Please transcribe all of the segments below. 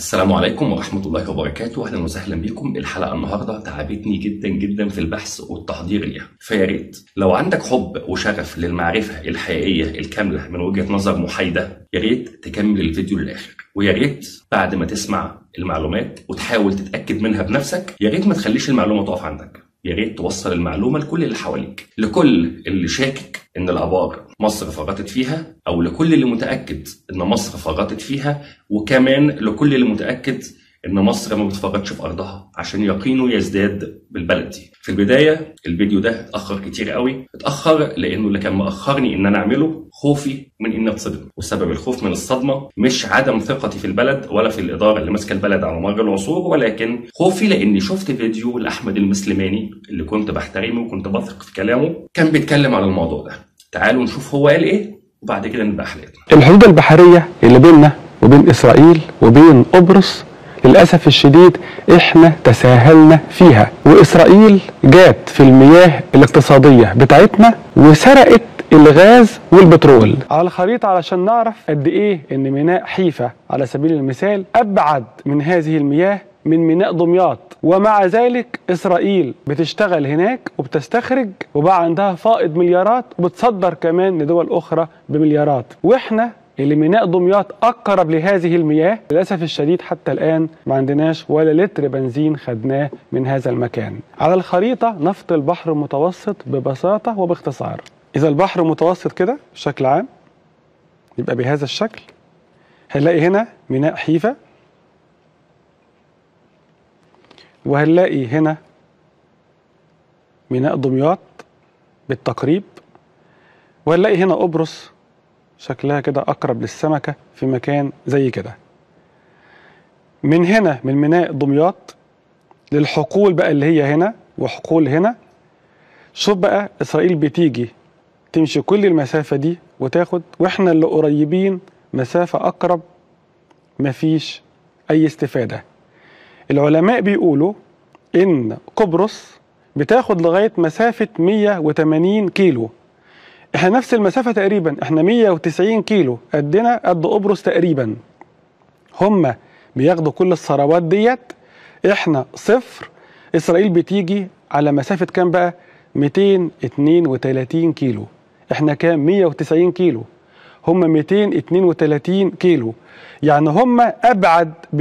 السلام عليكم ورحمة الله وبركاته أهلا وسهلا بكم الحلقة النهاردة تعبتني جدا جدا في البحث والتحضير ليها فيا ريت لو عندك حب وشغف للمعرفة الحقيقية الكاملة من وجهة نظر محايدة يا ريت تكمل الفيديو للآخر ويا ريت بعد ما تسمع المعلومات وتحاول تتأكد منها بنفسك يا ريت ما تخليش المعلومة تقف عندك يا ريت توصل المعلومة لكل اللي حواليك لكل اللي شاكك ان الابار مصر فرطت فيها او لكل اللي متاكد ان مصر فرطت فيها وكمان لكل اللي متاكد ان مصر ما بتفرطش في ارضها عشان يقينه يزداد بالبلد دي في البدايه الفيديو ده اتاخر كتير قوي اتاخر لانه اللي كان مأخرني ان انا اعمله خوفي من اني اتصدم وسبب الخوف من الصدمه مش عدم ثقتي في البلد ولا في الاداره اللي ماسكه البلد على مر العصور ولكن خوفي لاني شفت فيديو لاحمد المسلماني اللي كنت بحترمه وكنت بثق في كلامه كان بيتكلم على الموضوع ده تعالوا نشوف هو قال ايه وبعد كده نبقى حلقتنا الحدود البحرية اللي بيننا وبين إسرائيل وبين قبرص للأسف الشديد إحنا تساهلنا فيها وإسرائيل جات في المياه الاقتصادية بتاعتنا وسرقت الغاز والبترول على الخريطة علشان نعرف قد إيه إن ميناء حيفا على سبيل المثال أبعد من هذه المياه من ميناء دمياط ومع ذلك إسرائيل بتشتغل هناك وبتستخرج وبقى عندها فائض مليارات وبتصدر كمان لدول أخرى بمليارات وإحنا اللي ميناء دمياط أقرب لهذه المياه للأسف الشديد حتى الآن ما عندناش ولا لتر بنزين خدناه من هذا المكان على الخريطة نفط البحر المتوسط ببساطة وباختصار إذا البحر متوسط كده بشكل عام يبقى بهذا الشكل هنلاقي هنا ميناء حيفا وهنلاقي هنا ميناء دمياط بالتقريب وهنلاقي هنا قبرص شكلها كده أقرب للسمكة في مكان زي كده من هنا من ميناء دمياط للحقول بقى اللي هي هنا وحقول هنا شوف بقى إسرائيل بتيجي تمشي كل المسافة دي وتاخد وإحنا اللي قريبين مسافة أقرب مفيش أي استفادة العلماء بيقولوا إن قبرص بتاخد لغاية مسافة 180 كيلو احنا نفس المسافة تقريبا احنا 190 كيلو قدنا قد قبرص تقريبا هم بياخدوا كل الثروات ديت احنا صفر اسرائيل بتيجي على مسافة كام بقى 232 كيلو احنا كام 190 كيلو هم 232 كيلو يعني هم ابعد ب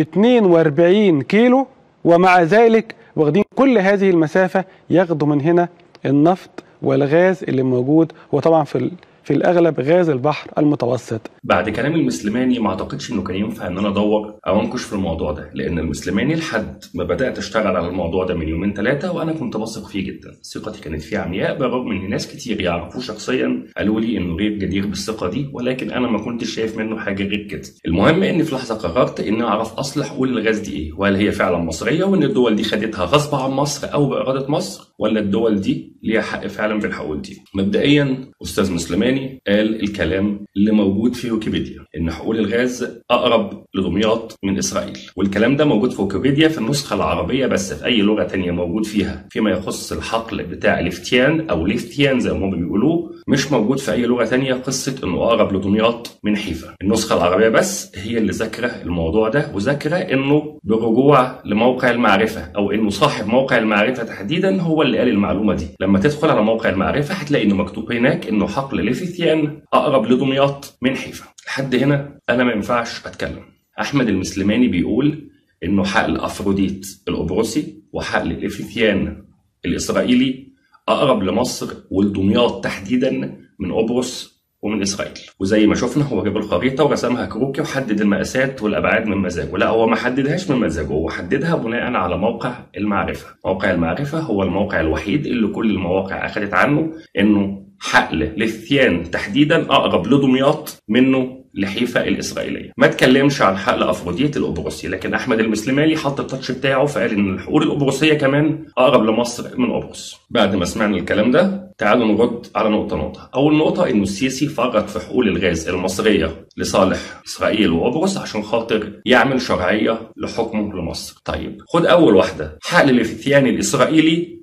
42 كيلو ومع ذلك واخدين كل هذه المسافة ياخدوا من هنا النفط والغاز اللي موجود هو طبعا في في الاغلب غاز البحر المتوسط بعد كلام المسلماني ما اعتقدش انه كان ينفع ان انا ادور او انكش في الموضوع ده لان المسلماني لحد ما بدات اشتغل على الموضوع ده من يومين ثلاثه وانا كنت بثق فيه جدا ثقتي كانت فيه عمياء بالرغم ان ناس كتير يعرفوه شخصيا قالوا لي انه غير جدير بالثقه دي ولكن انا ما كنتش شايف منه حاجه غير كده المهم اني في لحظه قررت اني اعرف اصل حقول الغاز دي ايه وهل هي فعلا مصريه وان الدول دي خدتها غصب عن مصر او باراده مصر ولا الدول دي ليها حق فعلا بالحقول دي مبدئيا استاذ مسلماني قال الكلام اللي موجود في ويكيبيديا ان حقول الغاز اقرب لدمياط من اسرائيل والكلام ده موجود في ويكيبيديا في النسخه العربيه بس في اي لغه تانية موجود فيها فيما يخص الحقل بتاع ليفتيان او ليفتيان زي ما هم بيقولوه مش موجود في اي لغه تانية قصه انه اقرب لدمياط من حيفا النسخه العربيه بس هي اللي ذاكره الموضوع ده وذاكره انه بالرجوع لموقع المعرفه او انه صاحب موقع المعرفه تحديدا هو اللي قال المعلومه دي لما تدخل على موقع المعرفه هتلاقي انه مكتوب هناك انه حقل ليفتيان اقرب لدمياط من حيفا لحد هنا انا ما ينفعش اتكلم احمد المسلماني بيقول انه حقل افروديت القبرصي وحقل الافيثيان الاسرائيلي اقرب لمصر ولدمياط تحديدا من قبرص ومن اسرائيل وزي ما شفنا هو جاب الخريطه ورسمها كروكي وحدد المقاسات والابعاد من مزاجه لا هو ما حددهاش من مزاجه هو حددها بناء على موقع المعرفه موقع المعرفه هو الموقع الوحيد اللي كل المواقع اخذت عنه انه حقل ليثيان تحديدا اقرب لدمياط منه لحيفا الاسرائيليه ما اتكلمش عن حقل افروديت القبرصي لكن احمد المسلماني حط التاتش بتاعه فقال ان الحقول القبرصيه كمان اقرب لمصر من قبرص بعد ما سمعنا الكلام ده تعالوا نرد على نقطه نقطه اول نقطه انه السيسي فرط في حقول الغاز المصريه لصالح اسرائيل وقبرص عشان خاطر يعمل شرعيه لحكمه لمصر طيب خد اول واحده حقل ليثيان الاسرائيلي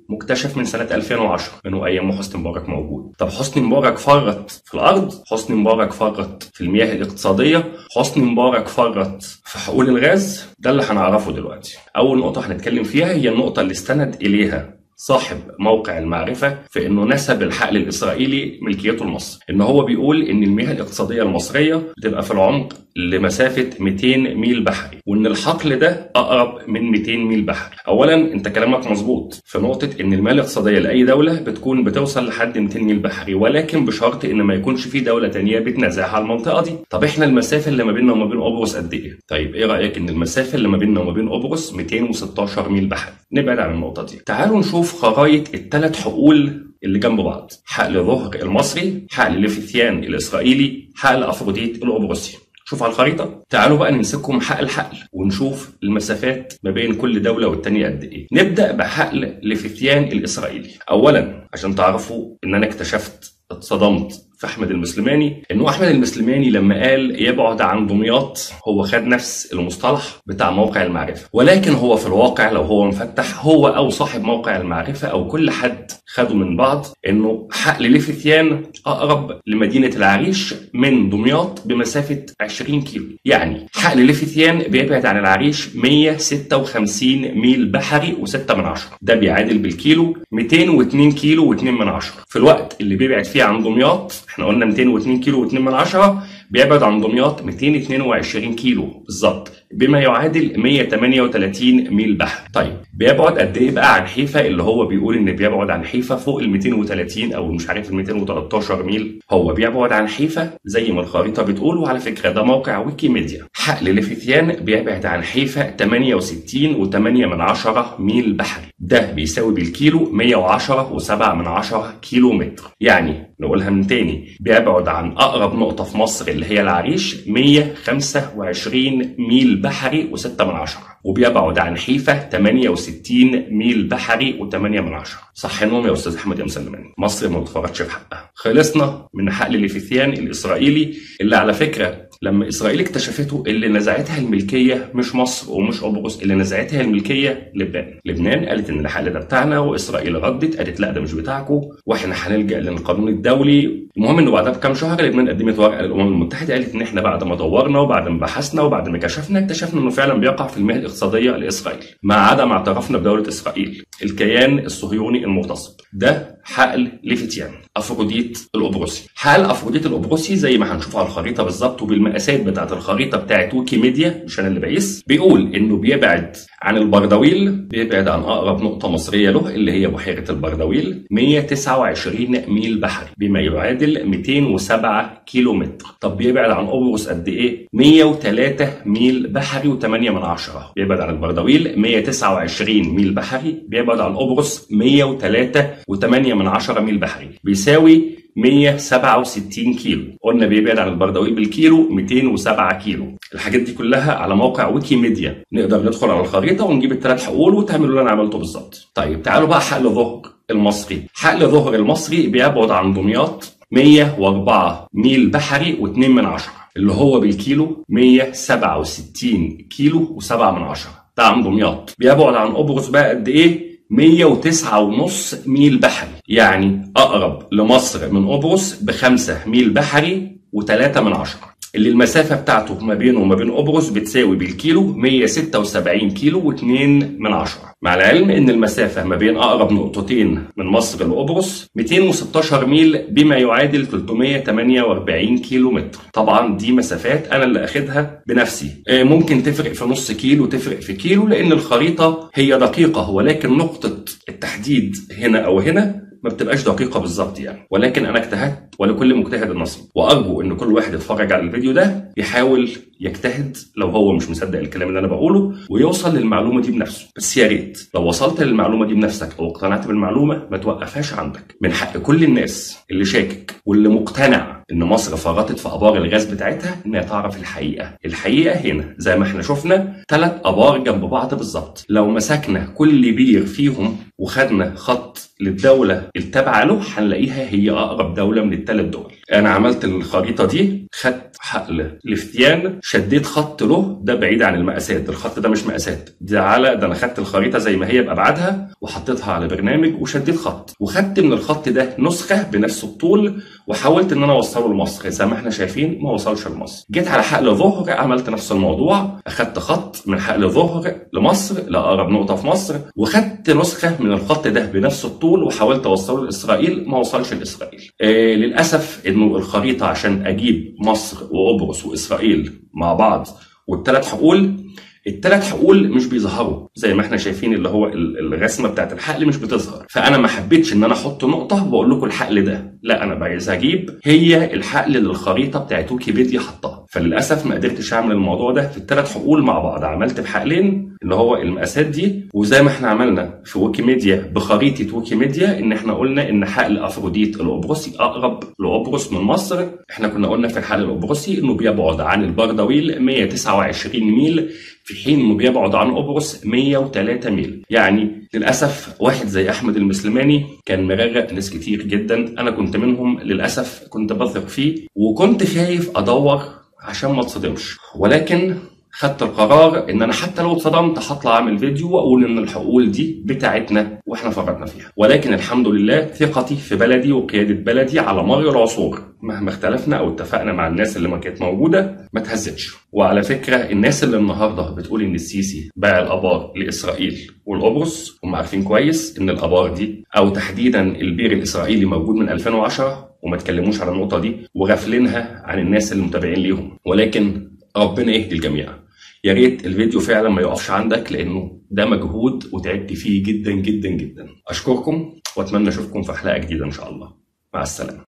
مكتشف من سنه 2010 من ايام ما حسني مبارك موجود طب حسني مبارك فرط في الارض حسني مبارك فرط في المياه الاقتصاديه حسني مبارك فرط في حقول الغاز ده اللي هنعرفه دلوقتي اول نقطه هنتكلم فيها هي النقطه اللي استند اليها صاحب موقع المعرفة في انه نسب الحقل الاسرائيلي ملكيته لمصر ان هو بيقول ان المياه الاقتصادية المصرية بتبقى في العمق لمسافة 200 ميل بحري وان الحقل ده اقرب من 200 ميل بحري اولا انت كلامك مظبوط في نقطة ان المياه الاقتصادية لاي دولة بتكون بتوصل لحد 200 ميل بحري ولكن بشرط ان ما يكونش في دولة تانية بتنازعها على المنطقة دي طب احنا المسافة اللي ما بيننا وما بين قبرص قد ايه طيب ايه رأيك ان المسافة اللي ما بيننا وما بين قبرص 216 ميل بحري نبعد عن النقطة دي تعالوا نشوف خرايط الثلاث حقول اللي جنب بعض حقل ظهر المصري حقل ليفيثيان الاسرائيلي حقل افروديت القبرصي شوف على الخريطه تعالوا بقى نمسكهم حقل حقل ونشوف المسافات ما بين كل دوله والتانيه قد ايه نبدا بحقل ليفيثيان الاسرائيلي اولا عشان تعرفوا ان انا اكتشفت اتصدمت في احمد المسلماني انه احمد المسلماني لما قال يبعد عن دمياط هو خد نفس المصطلح بتاع موقع المعرفه ولكن هو في الواقع لو هو مفتح هو او صاحب موقع المعرفه او كل حد خدوا من بعض انه حقل ليفيثيان اقرب لمدينه العريش من دمياط بمسافه 20 كيلو يعني حقل ليفيثيان بيبعد عن العريش 156 ميل بحري و6 من عشرة ده بيعادل بالكيلو 202 كيلو و2 من عشرة في الوقت اللي بيبعد فيه عن دمياط احنا قلنا 202 كيلو و2 من عشرة بيبعد عن دمياط 222 كيلو بالظبط بما يعادل 138 ميل بحر طيب بيبعد قد ايه بقى عن حيفا اللي هو بيقول ان بيبعد عن حيفا فوق ال 230 او مش عارف ال 213 ميل هو بيبعد عن حيفا زي ما الخريطه بتقول وعلى فكره ده موقع ويكيميديا حقل ليفيثيان بيبعد عن حيفا 68 و8 من عشرة ميل بحري ده بيساوي بالكيلو 110 و7 من عشرة كيلو متر يعني نقولها من تاني بيبعد عن اقرب نقطه في مصر اللي هي العريش 125 ميل بحري و6 من عشرة وبيبعد عن حيفا 68 ميل بحري و8 من عشرة صح النوم يا استاذ احمد يا مسلماني مصر ما بتفرطش في حقها خلصنا من حقل ليفيثيان الاسرائيلي اللي على فكره لما اسرائيل اكتشفته اللي نزعتها الملكيه مش مصر ومش قبرص اللي نزعتها الملكيه لبنان لبنان قالت ان الحقل ده بتاعنا واسرائيل ردت قالت لا ده مش بتاعكم واحنا هنلجا للقانون الدولي المهم انه بعدها بكام شهر لبنان قدمت ورقه للامم المتحده قالت ان احنا بعد ما دورنا وبعد ما بحثنا وبعد ما كشفنا اكتشفنا انه فعلا بيقع في المياه الاقتصاديه لاسرائيل ما عدم اعترافنا بدوله اسرائيل الكيان الصهيوني المغتصب ده حقل ليفيتيان افروديت القبرصي حقل افروديت القبرصي زي ما هنشوف على الخريطه بالظبط وبالمقاسات بتاعت الخريطه بتاعت ويكيميديا مش انا اللي بقيس بيقول انه بيبعد عن البردويل بيبعد عن اقرب نقطه مصريه له اللي هي بحيره البردويل 129 ميل بحري بما يعادل 207 كيلو متر طب بيبعد عن قبرص قد ايه 103 ميل بحري و8 من عشرة بيبعد عن البردويل 129 ميل بحري بيبعد عن قبرص 103 و8 من عشرة ميل بحري بيساوي 167 كيلو قلنا بيبعد عن البردويل بالكيلو 207 كيلو الحاجات دي كلها على موقع ويكيميديا نقدر ندخل على الخريطه ونجيب الثلاث حقول وتعملوا اللي انا عملته بالظبط طيب تعالوا بقى حقل ظهر المصري حقل ظهر المصري بيبعد عن دمياط 104 ميل بحري و2 من عشرة اللي هو بالكيلو 167 كيلو و7 من عشرة ده عن دمياط بيبعد عن قبرص بقى قد ايه 109 ونص ميل بحري يعني أقرب لمصر من قبرص بخمسة ميل بحري وثلاثة من عشرة اللي المسافة بتاعته ما بينه وما بين قبرص بتساوي بالكيلو 176 كيلو و2 من عشرة مع العلم ان المسافة ما بين اقرب نقطتين من مصر لقبرص 216 ميل بما يعادل 348 كيلو متر طبعا دي مسافات انا اللي اخدها بنفسي ممكن تفرق في نص كيلو تفرق في كيلو لان الخريطة هي دقيقة ولكن نقطة التحديد هنا او هنا ما بتبقاش دقيقه بالظبط يعني ولكن انا اجتهدت ولكل مجتهد نصيب وارجو ان كل واحد يتفرج على الفيديو ده يحاول يجتهد لو هو مش مصدق الكلام اللي انا بقوله ويوصل للمعلومه دي بنفسه بس يا ريت لو وصلت للمعلومه دي بنفسك او اقتنعت بالمعلومه ما توقفهاش عندك من حق كل الناس اللي شاكك واللي مقتنع ان مصر فرطت في ابار الغاز بتاعتها انها تعرف الحقيقه الحقيقه هنا زي ما احنا شفنا ثلاث ابار جنب بعض بالظبط لو مسكنا كل بير فيهم وخدنا خط للدوله التابعه له هنلاقيها هي اقرب دوله من الثلاث دول انا عملت الخريطه دي خدت حقل الافتيان شديت خط له ده بعيد عن المقاسات الخط ده مش مقاسات ده على ده انا خدت الخريطه زي ما هي بابعادها وحطيتها على برنامج وشديت خط وخدت من الخط ده نسخه بنفس الطول وحاولت ان انا اوصله لمصر زي ما احنا شايفين ما وصلش لمصر جيت على حقل ظهر عملت نفس الموضوع اخدت خط من حقل ظهر لمصر لاقرب نقطه في مصر وخدت نسخه من الخط ده بنفس الطول وحاولت اوصله لاسرائيل ما وصلش لاسرائيل آه للاسف انه الخريطه عشان اجيب مصر وقبرص واسرائيل مع بعض والثلاث حقول الثلاث حقول مش بيظهروا زي ما احنا شايفين اللي هو الرسمه بتاعت الحقل مش بتظهر فانا ما حبيتش ان انا احط نقطه واقول لكم الحقل ده لا انا عايز اجيب هي الحقل اللي الخريطه بتاعت ويكيبيديا حطها فللاسف ما قدرتش اعمل الموضوع ده في الثلاث حقول مع بعض عملت بحقلين اللي هو المقاسات دي وزي ما احنا عملنا في ويكيميديا بخريطه ويكيميديا ان احنا قلنا ان حقل افروديت القبرصي اقرب لقبرص من مصر احنا كنا قلنا في الحقل القبرصي انه بيبعد عن البردويل 129 ميل في حين انه بيبعد عن قبرص 103 ميل يعني للاسف واحد زي احمد المسلماني كان مغرق ناس كتير جدا انا كنت منهم للاسف كنت بثق فيه وكنت خايف ادور عشان ما اتصدمش ولكن خدت القرار ان انا حتى لو اتصدمت هطلع اعمل فيديو واقول ان الحقول دي بتاعتنا واحنا فرطنا فيها ولكن الحمد لله ثقتي في بلدي وقياده بلدي على مر العصور مهما اختلفنا او اتفقنا مع الناس اللي ما كانت موجوده ما تهزتش وعلى فكره الناس اللي النهارده بتقول ان السيسي باع الابار لاسرائيل والقبرص هم عارفين كويس ان الابار دي او تحديدا البير الاسرائيلي موجود من 2010 وما تكلموش على النقطه دي وغافلينها عن الناس اللي متابعين ليهم ولكن ربنا يهدي الجميع يا ريت الفيديو فعلا ما يقفش عندك لانه ده مجهود وتعبت فيه جدا جدا جدا اشكركم واتمنى اشوفكم في حلقه جديده ان شاء الله مع السلامه